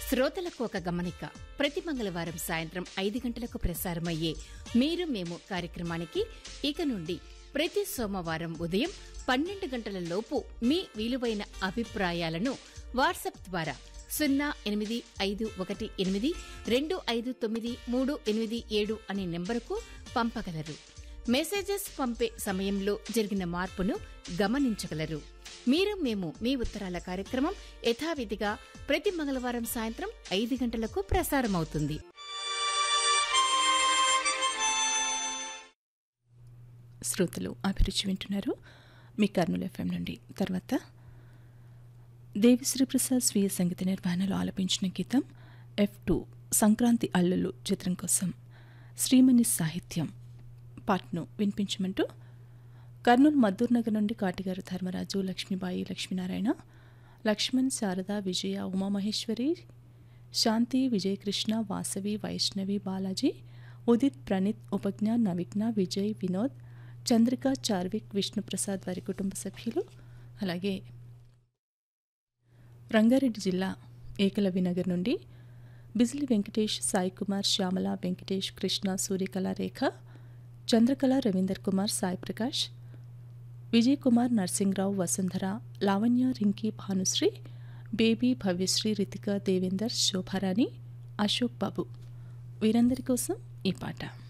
శ్రోతలకు ఒక గమనిక ప్రతి మంగళవారం సాయంత్రం ఐదు గంటలకు ప్రసారమయ్యే మీరు మేము కార్యక్రమానికి ఇక నుండి ప్రతి సోమవారం ఉదయం పన్నెండు గంటల లోపు మీ విలువైన అభిప్రాయాలను వాట్సాప్ ద్వారా సున్నా ఎనిమిది ఐదు ఒకటి ఎనిమిది రెండు ఐదు తొమ్మిది మూడు ఎనిమిది ఏడు అనే నెంబరుకు పంపగలరు మెసేజెస్ పంపే సమయంలో జరిగిన మార్పును గమనించగలరు మీరు మేము మీ ఉత్తరాల కార్యక్రమం యథావిధిగా ప్రతి మంగళవారం సాయంత్రం ఐదు గంటలకు ప్రసారమవుతుంది శ్రోతలు అభిరుచి వింటున్నారు మీ కర్నూలు ఎఫ్ఎం నుండి తర్వాత దేవిశ్రీ ప్రసాద్ స్వీయ సంగీత నిర్వహణలో ఆలపించిన గీతం ఎఫ్ టూ సంక్రాంతి అల్లులు చిత్రం కోసం శ్రీమణి సాహిత్యం పాటను వినిపించమంటూ కర్నూలు మద్దూర్ నగర్ నుండి కాటిగారు ధర్మరాజు లక్ష్మీబాయి లక్ష్మీనారాయణ లక్ష్మణ్ శారద విజయ ఉమామహేశ్వరి శాంతి విజయకృష్ణ వాసవి వైష్ణవి బాలాజీ ఉదిత్ ప్రణీత్ ఉపజ్ఞ నవిఘ్న విజయ్ వినోద్ చంద్రిక చార్విక్ విష్ణుప్రసాద్ వారి కుటుంబ సభ్యులు అలాగే రంగారెడ్డి జిల్లా ఏకలవ్య నగర్ నుండి బిజిలి వెంకటేష్ సాయి కుమార్ శ్యామల వెంకటేష్ కృష్ణ సూర్యకళ రేఖ చంద్రకళ రవీందర్ కుమార్ సాయి ప్రకాష్ విజయ్ కుమార్ నర్సింగ్రావు వసుంధర లావణ్య రింకీ భానుశ్రీ బేబీ భవ్యశ్రీ రితిక దేవేందర్ శోభారాణి అశోక్ బాబు వీరందరి కోసం ఈ పాట